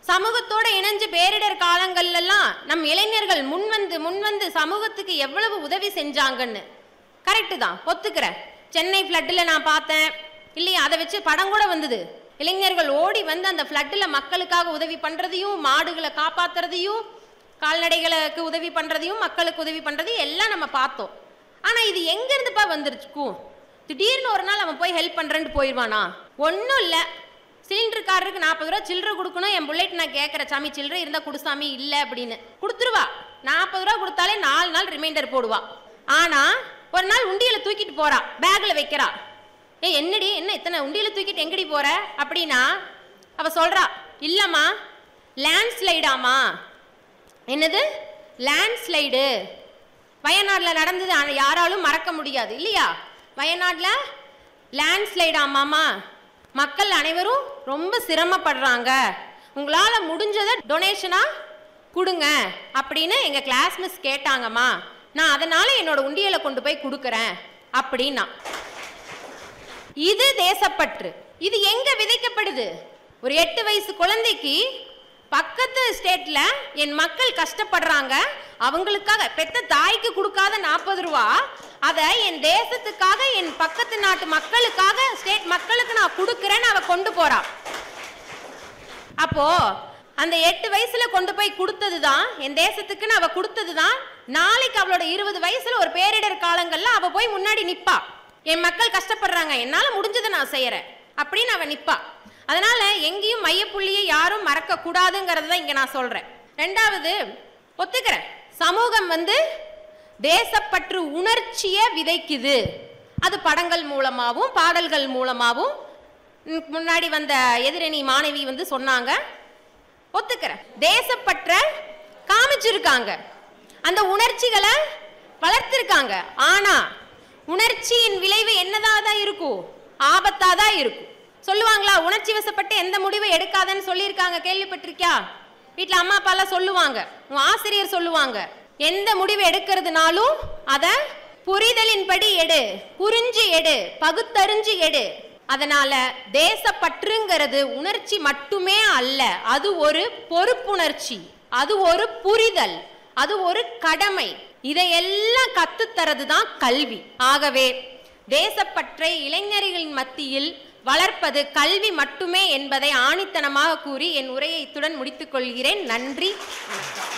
சமூகத்தோட இணைஞ்சு பேரிடர் காலங்கள்ல எல்லாம் நம் இளைஞர்கள் முன்வந்து முன்வந்து சமூகத்துக்கு எவ்வளவு உதவி செஞ்சாங்கன்னு கரெக்டு தான் ஒத்துக்கிறேன் சென்னை ஃப்ளட்டில் நான் பார்த்தேன் இல்லையா அதை வச்சு படம் கூட வந்தது இளைஞர்கள் ஓடி வந்து அந்த ஃப்ளட்டில் மக்களுக்காக உதவி பண்ணுறதையும் மாடுகளை காப்பாத்துறதையும் கால்நடைகளுக்கு உதவி பண்ணுறதையும் மக்களுக்கு உதவி பண்ணுறதையும் எல்லாம் நம்ம பார்த்தோம் ஆனால் இது எங்கேருந்துப்பா வந்துருச்சுக்கும் திடீர்னு ஒரு நாள் அவன் போய் ஹெல்ப் பண்ணுறேன்ட்டு போயிடுவானா ஒன்றும் இல்லை சிலிண்டருக்காரருக்கு நாற்பது ரூபா சில்லறை கொடுக்கணும் என் புள்ளைட்டு நான் கேட்குறேன் சாமி சில்லறை இருந்தால் கொடு சாமி இல்லை அப்படின்னு கொடுத்துருவா நாற்பது ரூபா கொடுத்தாலே நாலு நாள் ரிமைண்டர் போடுவா ஆனால் ஒரு நாள் உண்டியலை தூக்கிட்டு போறா பேக்கில் வைக்கிறா ஏ என்னடி என்ன இத்தனை உண்டியலை தூக்கிட்டு எங்கடி போற அப்படின்னா அவ சொல்றா இல்லம்மா லேண்ட்ஸ்லைடாமா என்னது லேண்ட்ஸ்லைடு வயநாட்டில் நடந்தது ஆனா யாராலும் மறக்க முடியாது இல்லையா வயநாட்டில் லேண்ட்ஸ்லைடாமாமா மக்கள் அனைவரும் ரொம்ப சிரமப்படுறாங்க உங்களால் முடிஞ்சதை டொனேஷனாக கொடுங்க அப்படின்னு எங்கள் கிளாஸ் மிஸ் கேட்டாங்கம்மா நான் அதனால் என்னோட உண்டியலை கொண்டு போய் கொடுக்குறேன் அப்படின்னா இது தேசப்பற்று இது எங்க விதைக்கப்படுது ஒரு எட்டு வயசு குழந்தைக்கு பக்கத்து ஸ்டேட்ல என் மக்கள் கஷ்டப்படுறாங்க அவங்களுக்காக பெத்த தாய்க்கு கொடுக்காத நாற்பது ரூபா அதை என் தேசத்துக்காக என் பக்கத்து நாட்டு மக்களுக்காக ஸ்டேட் மக்களுக்கு நான் கொடுக்குறேன்னு அவ கொண்டு போறா அப்போ அந்த எட்டு வயசுல கொண்டு போய் கொடுத்தது தான் என் தேசத்துக்குன்னு அவ கொடுத்தது தான் நாளைக்கு அவளோட இருபது வயசுல ஒரு பேரிடர் காலங்கள்ல அவ போய் முன்னாடி நிப்பா என் மக்கள் கஷ்டப்படுறாங்க என்னால முடிஞ்சதை நான் செய்யறேன் அப்படின்னு அவ நிப்பா அதனால எங்கேயும் மையப்புள்ளியை யாரும் மறக்க கூடாதுங்கிறது தான் இங்க நான் சொல்றேன் ரெண்டாவது ஒத்துக்கிறேன் சமூகம் வந்து தேசப்பற்று உணர்ச்சியை விதைக்குது அது படங்கள் மூலமாகவும் பாடல்கள் மூலமாகவும் ம், முன்னாடி வந்த எதிரணி மாணவி வந்து சொன்னாங்க ஒத்துக்கிறேன் தேசப்பற்ற காமிச்சிருக்காங்க அந்த உணர்ச்சிகளை வளர்த்திருக்காங்க ஆனா உணர்ச்சியின் விளைவு என்னதா தான் இருக்கும் ஆபத்தா தான் இருக்கும் சொல்லுவாங்களா உணர்ச்சி வசப்பட்டு எந்த முடிவை எடுக்காதன்னு சொல்லியிருக்காங்க கேள்விப்பட்டிருக்கியா வீட்டில் அம்மா அப்பாலாம் சொல்லுவாங்க உன் ஆசிரியர் சொல்லுவாங்க எந்த முடிவு எடுக்கிறதுனாலும் அதை புரிதலின்படி எடு புரிஞ்சு எடு பகுத்தறிஞ்சு எடு அதனால தேசப்பற்றுங்கிறது உணர்ச்சி மட்டுமே அல்ல அது ஒரு பொறுப்புணர்ச்சி அது ஒரு புரிதல் அது ஒரு கடமை இதையெல்லாம் கத்துத்தரது தான் கல்வி ஆகவே தேசப்பற்றை இளைஞர்களின் மத்தியில் வளர்ப்பது கல்வி மட்டுமே என்பதை ஆணித்தனமாக கூறி என் உரையை இத்துடன் முடித்துக் கொள்கிறேன் நன்றி வணக்கம்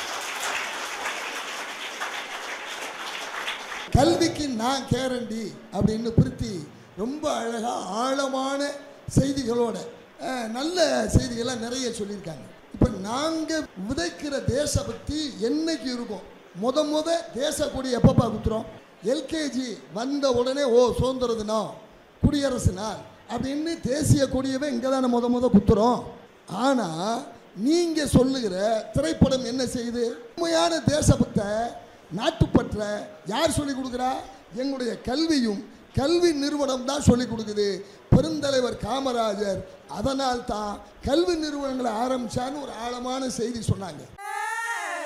கல்விக்கு நான் கேரண்டி அப்படின்னு பிரித்தி ரொம்ப அழகாக ஆழமான செய்திகளோட அஹ், நல்ல செய்திகளை நிறைய சொல்லியிருக்காங்க இப்போ நாங்கள் விதைக்கிற தேசபக்தி என்னைக்கு இருக்கும் முத முத தேச கொடி எப்பப்பா குத்துறோம் எல்கேஜி வந்த உடனே ஓ சுதந்திர தினம் குடியரசு நாள் அப்படின்னு தேசிய கொடியவே இங்கே தானே முத முத குத்துறோம் ஆனால் நீங்கள் சொல்லுகிற திரைப்படம் என்ன செய்யுது உண்மையான தேசபக்த நாட்டுப்பற்ற யார் சொல்லிக் கொடுக்குறா எங்களுடைய கல்வியும் கல்வி நிறுவனம் தான் சொல்லிக் கொடுக்குது பெருந்தலைவர் காமராஜர் அதனால் தான் கல்வி நிறுவனங்களை ஆரம்பிச்சான்னு ஒரு ஆழமான செய்தி சொன்னாங்க